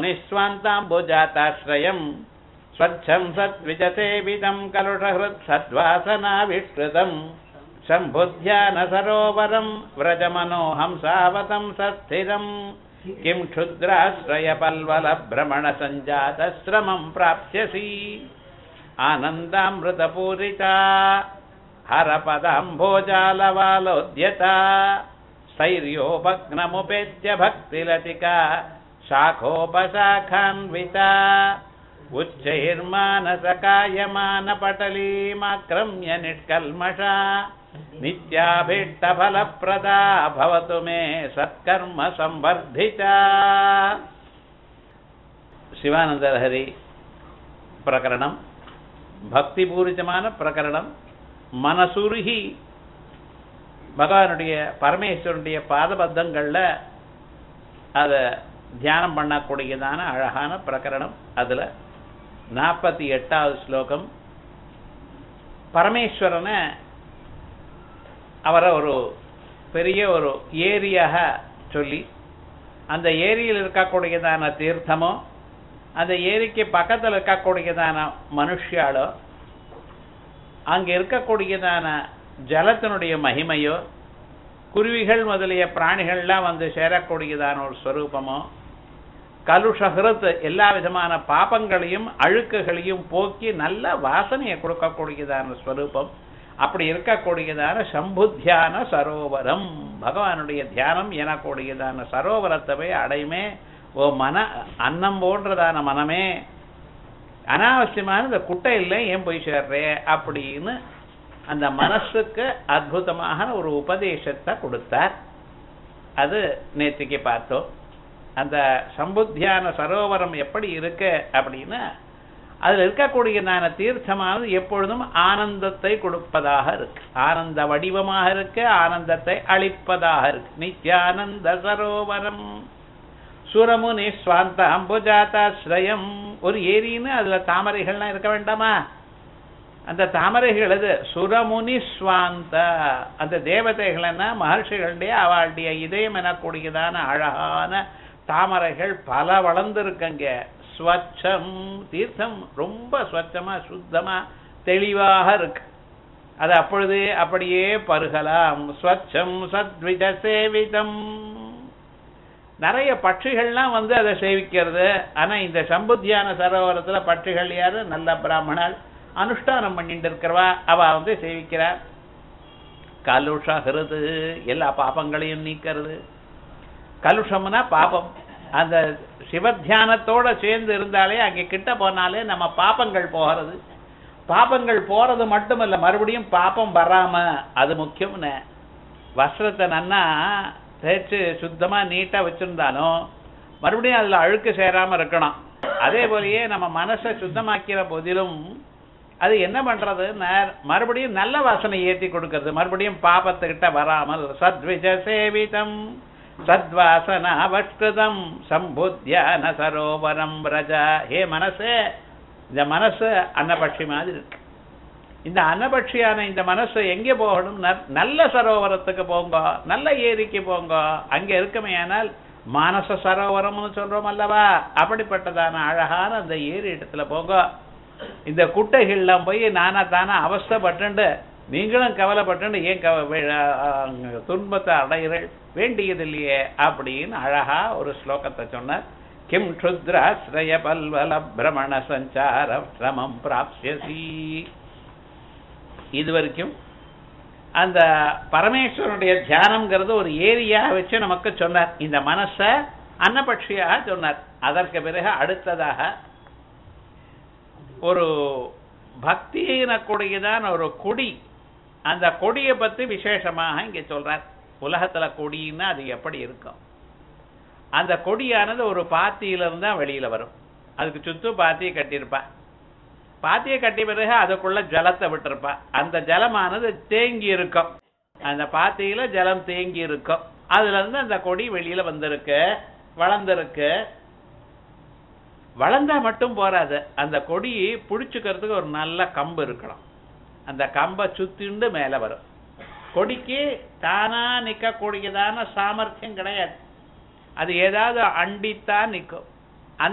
முனிஸ்வாந்தாம்புஜாத்தாஸ்ரயம் ஸ்வச்சம் சத்விஜசேவிதம் கலுஷஹృத் சத்வாசனாவிஷ்கிருதம் சம்புத்தியான சரோவரம் விரஜமனோஹம் சாவதம் சஸ்திரம் கிம் க்ஷுத்ராஸ்ரய பல்வல பிரமண சஞ்சாதஸ்ரமம் பிராப்ஸ்யசி ஆனந்தாமிருதபூரிதா हरपदाम्भोजालवालोद्यता स्थैर्योपग्नमुपेत्य भक्तिलतिका शाखोपशाखान्विता उच्चैर्मानसकायमानपटलीमाक्रम्य निष्कल्मषा नित्याभीष्टफलप्रदा भवतु मे सत्कर्म संवर्धिता சிவானந்தலஹரி பிரகரணம் பக்திபூரிதமான பிரகரணம் மனசுருகி பகவானுடைய பரமேஸ்வரனுடைய பாதபத்தங்கள்ல அதை தியானம் பண்ணக்கூடியதான அழகான பிரகரணம் அதுல நாற்பத்தி எட்டாவது ஸ்லோகம் பரமேஸ்வரனை அவரை ஒரு பெரிய ஒரு ஏரியாக சொல்லி அந்த ஏரியில் இருக்கக்கூடியதான தீர்த்தமோ அந்த ஏரிக்கு பக்கத்தில் இருக்கக்கூடியதான மனுஷியாலோ அங்க இருக்கக்கூடியதான ஜலத்தினுடைய மகிமையோ குருவிகள் முதலிய பிராணிகள்லாம் வந்து சேரக்கூடியதான ஒரு ஸ்வரூபமோ கலுஷகிருத் எல்லா விதமான பாபங்களையும் அழுக்குகளையும் போக்கி நல்ல வாசனையை கொடுக்கக்கூடியதான ஸ்வரூபம் அப்படி இருக்கக்கூடியதான சம்புத்தியான சரோவரம் பகவானுடைய தியானம் எனக்கூடியதான சரோவரத்தை போய் அடையுமே ஓ மன அன்னம் போன்றதான மனமே அனாவசியமான இந்த குட்டையில் ஏன் போய் சேர்றே அப்படின்னு அந்த மனசுக்கு அற்புதமான ஒரு உபதேசத்தை கொடுத்தார் அது நேற்றுக்கு பார்த்தோம் அந்த சம்புத்தியான சரோவரம் எப்படி இருக்கு அப்படின்னா அதில் இருக்கக்கூடியதான தீர்த்தமானது எப்பொழுதும் ஆனந்தத்தை கொடுப்பதாக இருக்கு ஆனந்த வடிவமாக இருக்கு ஆனந்தத்தை அளிப்பதாக இருக்கு நித்யானந்த சரோவரம் சுரமுனி ஸ்வாந்த அம்புஜாதாஸ்ரயம் ஒரு ஏரின்னு அதுல தாமரைகள்லாம் இருக்க வேண்டாமா அந்த தாமரைகள் அது சுரமுனி ஸ்வாந்த அந்த தேவதைகள்னா மகர்ஷிகளுடைய அவளுடைய இதயம் எனக்கூடியதான அழகான தாமரைகள் பல வளர்ந்துருக்குங்க ஸ்வச்சம் தீர்த்தம் ரொம்ப ஸ்வச்சமா சுத்தமா தெளிவாக இருக்கு அது அப்பொழுதே அப்படியே பருகலாம் ஸ்வச்சம் சத்வித சேவிதம் நிறைய பட்சிகள்லாம் வந்து அதை சேவிக்கிறது ஆனா இந்த சம்புத்தியான சரோவரத்துல பட்சிகள் யாரு நல்ல பிராமணர் அனுஷ்டானம் பண்ணிட்டு இருக்கிறவா அவ வந்து சேவிக்கிறார் கலுஷகிறது எல்லா பாபங்களையும் நீக்கிறது கலுஷம்னா பாபம் அந்த சிவத்தியானத்தோட சேர்ந்து இருந்தாலே அங்கே கிட்ட போனாலே நம்ம பாபங்கள் போகிறது பாபங்கள் போறது மட்டுமல்ல மறுபடியும் பாப்பம் வராம அது முக்கியம்னு வஸ்திரத்தை நன்னா தேய்ச்சி சுத்தமா நீட்டா வச்சிருந்தாலும் மறுபடியும் அதுல அழுக்கு சேராம இருக்கணும் அதே போலயே நம்ம மனசை சுத்தமாக்கிற போதிலும் அது என்ன பண்றது மறுபடியும் நல்ல வாசனை ஏற்றி கொடுக்கறது மறுபடியும் பாபத்துக்கிட்ட வராமல் சத்விஜ சேவிதம் சத்வாசனாவஷ்கிருதம் சம்புத்தியான சரோவரம் பிரஜா ஹே மனசே இந்த மனசு அன்னபட்சி மாதிரி இருக்கு இந்த அன்னபட்சியான இந்த மனசு எங்கே போகணும் நல்ல சரோவரத்துக்கு போங்க நல்ல ஏரிக்கு போங்க அங்க இருக்குமே ஆனால் மானச சரோவரம்னு சொல்றோம் அல்லவா அப்படிப்பட்டதான அழகான அந்த ஏரி இடத்துல போங்க இந்த குட்டைகள்லாம் போய் நானா தானா அவஸ்தப்பட்டு நீங்களும் கவலைப்பட்டு ஏன் கவ துன்பத்தை அடைகிறீர்கள் வேண்டியதில்லையே அப்படின்னு அழகா ஒரு ஸ்லோகத்தை சொன்னார் கிம் க்ஷுத்ராஸ்ரய பல்வல பிரமண சஞ்சார சிரமம் பிராப்சியசி இது வரைக்கும் அந்த பரமேஸ்வரனுடைய தியானம்ங்கிறது ஒரு ஏரியாக வச்சு நமக்கு சொன்னார் இந்த மனசை அன்னபட்சியாக சொன்னார் அதற்கு பிறகு அடுத்ததாக ஒரு பக்தியினக்கூடியதான ஒரு கொடி அந்த கொடியை பத்தி விசேஷமாக இங்க சொல்றார் உலகத்துல கொடின்னா அது எப்படி இருக்கும் அந்த கொடியானது ஒரு பாத்தியிலிருந்து தான் வெளியில வரும் அதுக்கு சுத்தும் பாத்தியை கட்டியிருப்பா பாத்தியை கட்டி பிறகு அதுக்குள்ள ஜலத்தை விட்டிருப்பா அந்த ஜலமானது தேங்கி இருக்கும் அந்த பாத்தியில ஜலம் தேங்கி இருக்கும் அதுல இருந்து அந்த கொடி வெளியில வந்திருக்கு வளர்ந்திருக்கு வளர்ந்தா மட்டும் போறாது அந்த கொடி புடிச்சுக்கிறதுக்கு ஒரு நல்ல கம்பு இருக்கணும் அந்த கம்பை சுத்திண்டு மேல வரும் கொடிக்கு தானா நிக்கக்கூடியதான சாமர்த்தியம் கிடையாது அது ஏதாவது அண்டித்தான் நிற்கும்